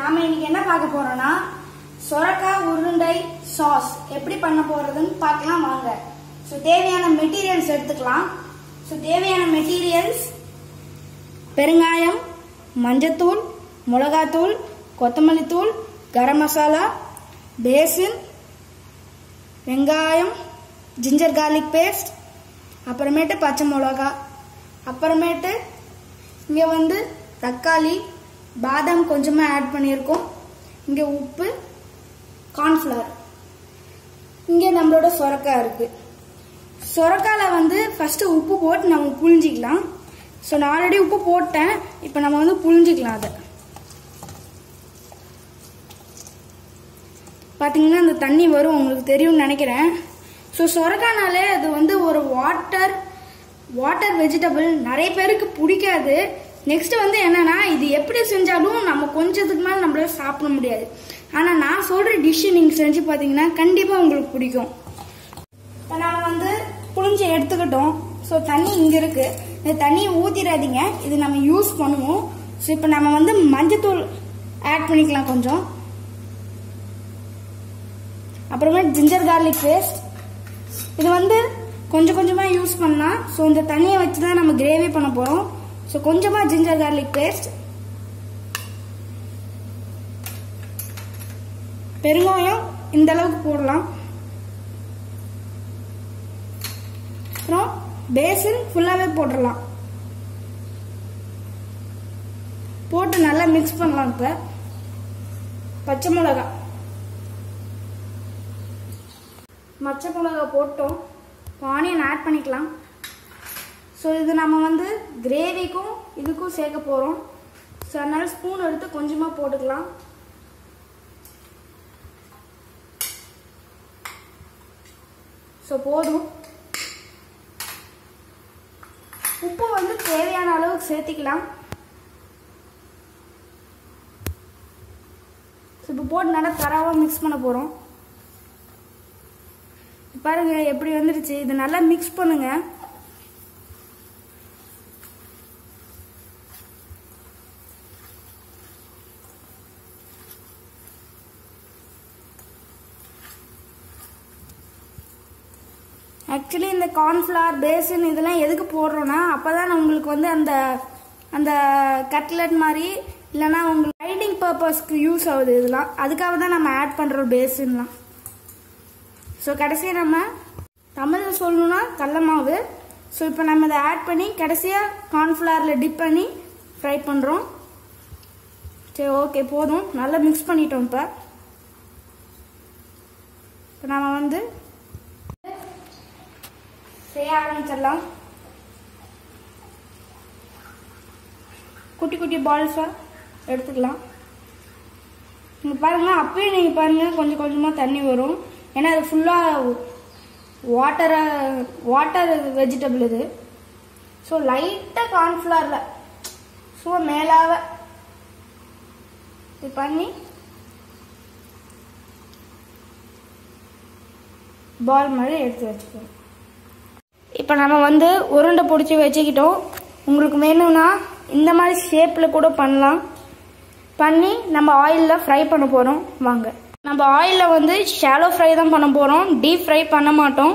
நாம இன்னைக்கு என்ன பார்க்க போறோம்னா சொரக்காய் உருண்டை சாஸ் எப்படி பண்ண போறதுன்னு பார்க்கலாம் வாங்க ஸோ தேவையான மெட்டீரியல்ஸ் எடுத்துக்கலாம் ஸோ தேவையான மெட்டீரியல்ஸ் பெருங்காயம் மஞ்சத்தூள் மிளகாத்தூள் கொத்தமல்லி தூள் கரம் மசாலா பேசின் வெங்காயம் ஜிஞ்சர் கார்லிக் பேஸ்ட் அப்புறமேட்டு பச்சை மிளகா அப்புறமேட்டு இங்கே வந்து தக்காளி பாதாம் கொஞ்சமாக ஆட் பண்ணியிருக்கோம் இங்கே உப்பு கார்ன்ஃப்ளவர் இங்கே நம்மளோட சொரக்காய் இருக்குது சொரக்காயில் வந்து ஃபஸ்ட்டு உப்பு போட்டு நம்ம புழிஞ்சிக்கலாம் ஸோ நான் ஆல்ரெடி உப்பு போட்டேன் இப்போ நம்ம வந்து புழிஞ்சிக்கலாம் அதை பார்த்தீங்கன்னா அந்த தண்ணி வரும் உங்களுக்கு தெரியும்னு நினைக்கிறேன் ஸோ சொரக்கானாலே அது வந்து ஒரு வாட்டர் வாட்டர் வெஜிடபிள் நிறைய பேருக்கு பிடிக்காது நெக்ஸ்ட் வந்து என்னன்னா இது எப்படி செஞ்சாலும் நம்ம கொஞ்சத்துக்கு மேலே நம்மளால சாப்பிட முடியாது ஆனால் நான் சொல்கிற டிஷ்ஷு நீங்கள் செஞ்சு பார்த்தீங்கன்னா கண்டிப்பாக உங்களுக்கு பிடிக்கும் இப்போ நம்ம வந்து புளிஞ்சு எடுத்துக்கிட்டோம் ஸோ தண்ணி இங்கே இருக்கு இந்த தண்ணியை ஊற்றிடாதீங்க இது நம்ம யூஸ் பண்ணுவோம் ஸோ இப்போ நம்ம வந்து மஞ்சத்தூள் ஆட் பண்ணிக்கலாம் கொஞ்சம் அப்புறமே ஜிஞ்சர் கார்லிக் பேஸ்ட் இது வந்து கொஞ்சம் கொஞ்சமாக யூஸ் பண்ணலாம் ஸோ இந்த தண்ணியை வச்சு தான் நம்ம கிரேவி பண்ண போகிறோம் ஸோ கொஞ்சமாக ஜிஞ்சர் கார்லிக் பேஸ்ட் பெருங்காயம் இந்த அளவுக்கு போடலாம் அப்புறம் பேசின் ஃபுல்லாகவே போட்டுடலாம் போட்டு நல்லா மிக்ஸ் பண்ணலாம் இப்போ பச்சை மிளகா பச்சை மிளகா போட்டோம் ஆனியன் ஆட் பண்ணிக்கலாம் ஸோ இது நம்ம வந்து கிரேவிக்கும் இதுக்கும் சேர்க்க போகிறோம் ஸோ அதனால ஸ்பூன் எடுத்து கொஞ்சமாக போட்டுக்கலாம் ஸோ போதும் உப்பு வந்து தேவையான அளவுக்கு சேர்த்திக்கலாம் ஸோ இப்போ போட்டு நல்லா தரவாக மிக்ஸ் பண்ண போகிறோம் பாருங்க எப்படி வந்துருச்சு இது நல்லா மிக்ஸ் பண்ணுங்க ஆக்சுவலி இந்த கார்ன்ஃப்ளவர் பேசன் இதெல்லாம் எதுக்கு போடுறோன்னா அப்பதான் உங்களுக்கு வந்து அந்த அந்த கட்லெட் மாதிரி இல்லைன்னா உங்களுக்கு ரைடிங் பர்பஸ்க்கு யூஸ் ஆகுது இதெல்லாம் அதுக்காக தான் நம்ம ஆட் பண்ணுறோம் பேசன்லாம் ஸோ கடைசியாக நம்ம தமிழில் சொல்லணும்னா கடல மாவு ஸோ இப்போ நம்ம இதை ஆட் பண்ணி கடைசியாக கார்ன்ஃப்ளவரில் டிப் பண்ணி ஃப்ரை பண்ணுறோம் சரி ஓகே போதும் நல்லா மிக்ஸ் பண்ணிட்டோம் இப்போ இப்போ நம்ம வந்து செய்ய ஆரம்பிச்சிடலாம் குட்டி குட்டி பால்ஸாக எடுத்துக்கலாம் நீங்கள் பாருங்கள் அப்பயே நீங்கள் பாருங்கள் கொஞ்சம் கொஞ்சமாக தண்ணி வரும் ஏன்னா அது ஃபுல்லாக வாட்டரை வாட்டர் வெஜிடபிள் இது ஸோ லைட்டாக கார்ன்ஃப்ளவரில் ஸோ மேலாக இது பண்ணி பால் மாதிரி எடுத்து வச்சுக்கணும் இப்போ நம்ம வந்து உருண்டை பிடிச்சி வச்சுக்கிட்டோம் உங்களுக்கு வேணும்னா இந்த மாதிரி ஷேப்பில் கூட பண்ணலாம் பண்ணி நம்ம ஆயிலில் ஃப்ரை பண்ண போகிறோம் வாங்க நம்ம ஆயிலில் வந்து ஷாலோ ஃப்ரை தான் பண்ண போகிறோம் டீப் ஃப்ரை பண்ண மாட்டோம்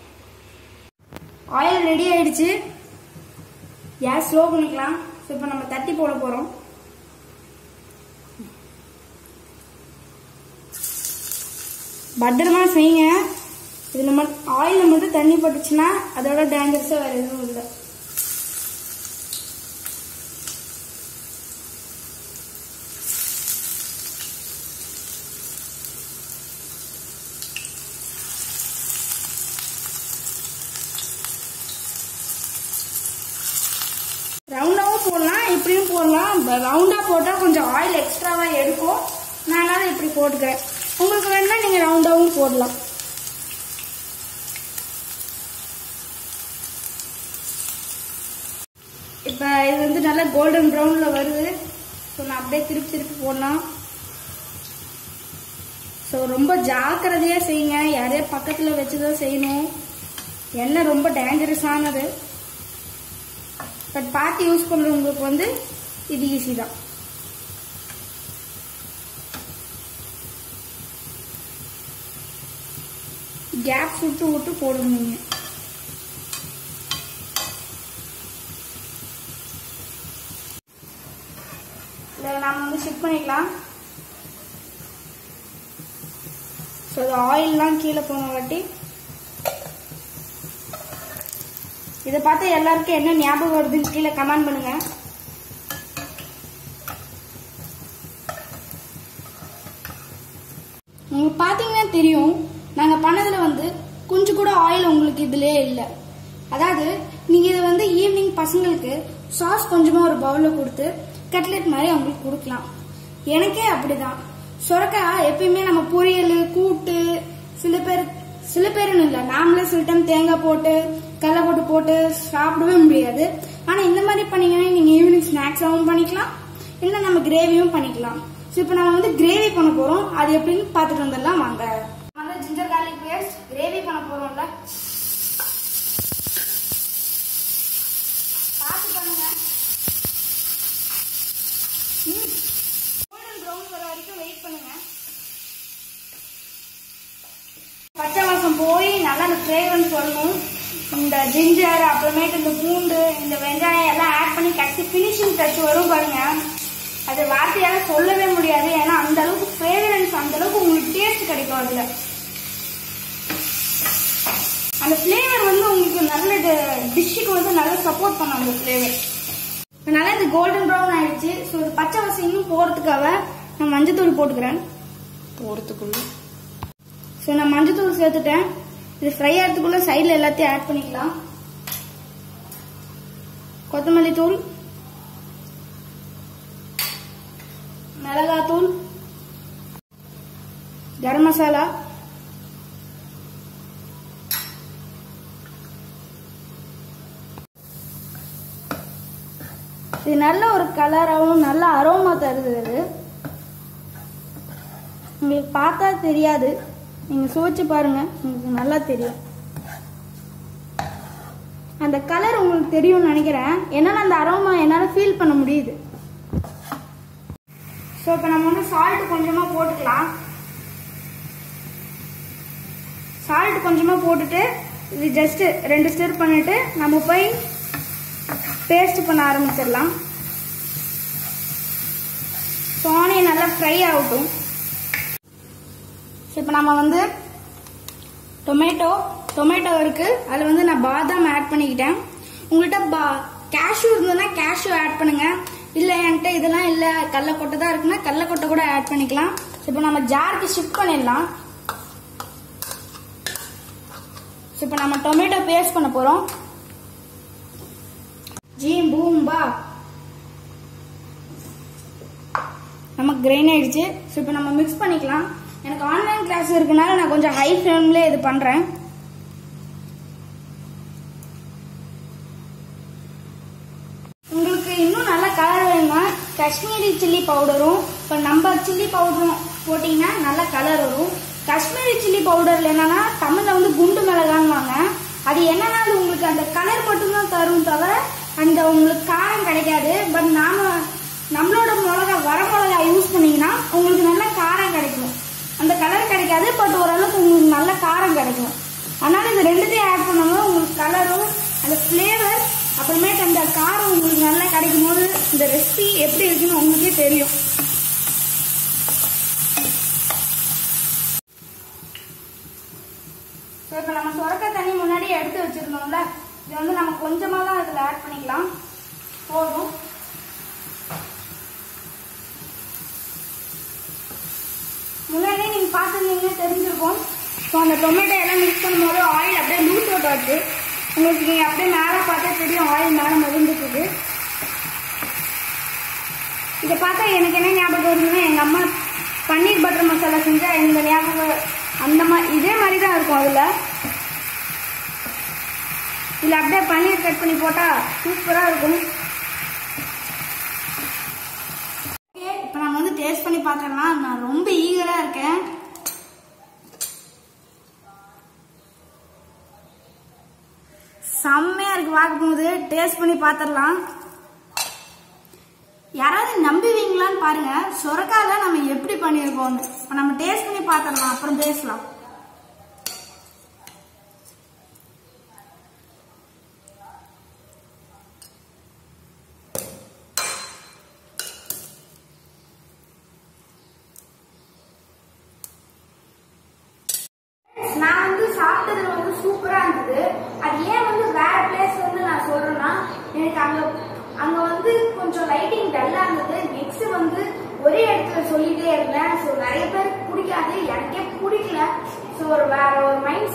ஆயில் ரெடி ஆயிடுச்சு கேஸ் ஸ்லோ பண்ணிக்கலாம் ஸோ இப்போ நம்ம தட்டி போட போகிறோம் பத்திரமா செய்யுங்க இதில் மட்டும் ஆயிலில் மட்டும் தண்ணி பட்டுச்சுன்னா அதோட டேஞ்சர்ஸாக வேறு எதுவும் இல்லை ரவுண்டாகவும் போடலாம் இப்படியும் போடலாம் ரவுண்டாக போட்டால் கொஞ்சம் ஆயில் எக்ஸ்ட்ராவாக எடுக்கும் நான் அதனால இப்படி போட்டுக்கிறேன் உங்களுக்கு வேணும்னா நீங்கள் ரவுண்டாகவும் போடலாம் இப்போ இது வந்து நல்லா கோல்டன் ப்ரௌனில் வருது ஸோ நான் அப்படியே திருப்பி திருப்பி போடலாம் ஸோ ரொம்ப ஜாக்கிரதையாக செய்யுங்க யாரையா பக்கத்தில் வச்சு தான் செய்யணும் எண்ணெய் ரொம்ப டேஞ்சரஸானது பட் பார்த்து யூஸ் பண்ணுறவங்களுக்கு வந்து இது ஈஸி தான் கேப் விட்டு விட்டு போடணும் நீங்கள் இதை நம்ம வந்து ஷிஃப்ட் பண்ணிக்கலாம் ஸோ அது ஆயில்லாம் கீழே போன வாட்டி இதை பார்த்து எல்லாருக்கும் என்ன ஞாபகம் வருதுன்னு கீழே கமெண்ட் பண்ணுங்க உங்களுக்கு பார்த்தீங்கன்னா தெரியும் நாங்கள் பண்ணதில் வந்து கொஞ்சம் கூட ஆயில் உங்களுக்கு இதுலயே இல்லை அதாவது நீங்கள் இதை வந்து ஈவினிங் பசங்களுக்கு சாஸ் கொஞ்சமாக ஒரு பவுலில் கொடுத்து கட்லெட் மாதிரி அவங்களுக்கு கொடுக்கலாம் எனக்கே அப்படிதான் சுரக்காய் எப்பயுமே நம்ம பொரியல் கூட்டு சில பேர் சில பேருன்னு இல்லை நாமளே சில டைம் தேங்காய் போட்டு கடலை போட்டு போட்டு சாப்பிடவே முடியாது ஆனால் இந்த மாதிரி பண்ணீங்கன்னா நீங்கள் ஈவினிங் ஸ்நாக்ஸாகவும் பண்ணிக்கலாம் இல்லை நம்ம கிரேவியும் பண்ணிக்கலாம் ஸோ இப்போ நம்ம வந்து கிரேவி பண்ண போகிறோம் அது எப்படின்னு பார்த்துட்டு வந்துடலாம் வாங்க நம்ம வந்து ஜிஞ்சர் கார்லிக் பேஸ்ட் கிரேவி பண்ண போகிறோம்ல பார்த்து பண்ணுங்க ம் கோல்டன் ப்ரௌன் வர வரைக்கும் வெயிட் பண்ணுங்க பச்சை வாசம் போய் நல்லா அந்த ஃப்ளேவர்னு சொல்லணும் இந்த ஜிஞ்சர் அப்புறமேட்டு இந்த பூண்டு இந்த வெங்காயம் எல்லாம் ஆட் பண்ணி கட்டி ஃபினிஷிங் டச் வரும் பாருங்க அது வார்த்தையால சொல்லவே முடியாது ஏன்னா அந்த அளவுக்கு ஃப்ளேவரன்ஸ் அந்த அளவுக்கு உங்களுக்கு டேஸ்ட் கிடைக்கும் அதுல அந்த ஃப்ளேவர் வந்து உங்களுக்கு நல்ல டிஷ்ஷுக்கு வந்து நல்லா சப்போர்ட் பண்ணும் அந்த ஃப்ளேவர் அதனால இந்த கோல்டன் ப்ரௌன் ஆயிடுச்சு ஸோ இது பச்சை வாசம் இன்னும் போகிறதுக்காக நான் மஞ்சத்தூள் போட்டுக்கிறேன் போகிறதுக்குள்ள ஸோ நான் மஞ்சத்தூள் சேர்த்துட்டேன் இது ஃப்ரை ஆகிறதுக்குள்ள சைடில் எல்லாத்தையும் ஆட் பண்ணிக்கலாம் கொத்தமல்லி தூள் மிளகாத்தூள் கரம் மசாலா இது நல்ல ஒரு கலராகவும் நல்ல அரோமா தருது இது உங்களுக்கு பார்த்தா தெரியாது நீங்க சுவைச்சு பாருங்க உங்களுக்கு நல்லா தெரியும் அந்த கலர் உங்களுக்கு தெரியும்னு நினைக்கிறேன் என்னால் அந்த அரோமா என்னால் ஃபீல் பண்ண முடியுது ஸோ இப்போ நம்ம வந்து சால்ட் கொஞ்சமாக போட்டுக்கலாம் சால்ட் கொஞ்சமாக போட்டுட்டு இது ஜஸ்ட் ரெண்டு ஸ்டிர் பண்ணிட்டு நம்ம போய் பேஸ்ட் பண்ண ஆரம்பிச்சிடலாம் ஸோ ஆனியன் நல்லா ஃப்ரை ஆகட்டும் ஸோ இப்போ நம்ம வந்து டொமேட்டோ டொமேட்டோ இருக்கு அதில் வந்து நான் பாதாம் ஆட் பண்ணிக்கிட்டேன் உங்கள்கிட்ட பா கேஷ்யூ இருந்ததுன்னா கேஷ்யூ ஆட் பண்ணுங்க இல்லை என்கிட்ட இதெல்லாம் இல்லை கடலக்கொட்டை தான் இருக்குன்னா கடலக்கொட்டை கூட ஆட் பண்ணிக்கலாம் ஸோ இப்போ நம்ம ஜாருக்கு ஷிஃப்ட் பண்ணிடலாம் ஸோ இப்போ நம்ம டொமேட்டோ பேஸ்ட் பண்ண போகிறோம் ஜீ பூம்பா நம்ம கிரைன் ஆயிடுச்சு ஸோ இப்போ நம்ம மிக்ஸ் பண்ணிக்கலாம் எனக்கு ஆன்லைன் கிளாஸ் இருக்கனால நான் கொஞ்சம் ஹை ஃப்ளேம்ல இது பண்றேன் உங்களுக்கு இன்னும் நல்ல கலர் வேணும்னா காஷ்மீரி சில்லி பவுடரும் இப்போ நம்ம சில்லி பவுடரும் போட்டிங்கன்னா நல்ல கலர் வரும் காஷ்மீரி சில்லி பவுடர்ல என்னன்னா தமிழ்ல வந்து குண்டு மிளகான்வாங்க அது என்னன்னா அது உங்களுக்கு அந்த கலர் மட்டும்தான் தரும் தவிர அந்த உங்களுக்கு காரம் கிடைக்காது பட் நாம நம்மளோட மிளகா வர மிளகா யூஸ் பண்ணீங்கன்னா உங்களுக்கு நல்ல காரம் கிடைக்கும் அந்த கலர் கிடைக்காது பட் ஓரளவுக்கு உங்களுக்கு நல்ல காரம் கிடைக்கும் அதனால இது ரெண்டுத்தையும் ஆட் பண்ணும்போது உங்களுக்கு கலரும் அந்த ஃப்ளேவர் அப்புறமேட்டு அந்த காரம் உங்களுக்கு நல்லா கிடைக்கும் போது இந்த ரெசிபி எப்படி இருக்குன்னு உங்களுக்கே தெரியும் ஸோ இப்போ நம்ம சுரக்க தண்ணி முன்னாடி எடுத்து வச்சிருந்தோம்ல இது வந்து நம்ம கொஞ்சமாக தான் இதில் ஆட் பண்ணிக்கலாம் போதும் முன்னாடியே நீங்கள் பார்த்துருந்தீங்கன்னா தெரிஞ்சிருக்கும் ஸோ அந்த டொமேட்டோ எல்லாம் மிக்ஸ் பண்ணும்போது ஆயில் அப்படியே லூஸ் அவுட் ஆகுது உங்களுக்கு நீங்கள் அப்படியே மேலே பார்த்தா தெரியும் ஆயில் மேலே மருந்துக்குது இதை பார்த்தா எனக்கு என்ன ஞாபகம் வருதுன்னா எங்கள் அம்மா பன்னீர் பட்டர் மசாலா செஞ்சா இந்த ஞாபகம் அந்த மாதிரி இதே மாதிரி தான் இருக்கும் அதில் இதில் அப்படியே பன்னீர் கட் பண்ணி போட்டால் சூப்பராக இருக்கும் ஓகே இப்போ நம்ம வந்து டேஸ்ட் பண்ணி பார்த்துடலாம் நான் ரொம்ப ஈகராக இருக்கேன் செம்மையாக இருக்கு பார்க்கும்போது டேஸ்ட் பண்ணி பார்த்துடலாம் யாராவது நம்புவீங்களான்னு பாருங்க சொரக்கால நம்ம எப்படி பண்ணியிருக்கோம்னு இப்போ நம்ம டேஸ்ட் பண்ணி பார்த்துடலாம் அப்புறம் பேசலாம் ஃப்ரெண்ட்ஸ் நான் வந்து சாப்பிட்டதுல வந்து சூப்பரா இருந்தது அது ஏன் வந்து வேற பிளேஸ் வந்து நான் சொல்றேன்னா எனக்கு அங்க அங்க வந்து கொஞ்சம் லைட்டிங் டல்லா இருந்தது நெக்ஸ்ட் வந்து ஒரே இடத்துல சொல்லிட்டே இருந்தேன் ஸோ நிறைய பேருக்கு பிடிக்காது எனக்கே பிடிக்கல ஸோ ஒரு வேற ஒரு மைண்ட்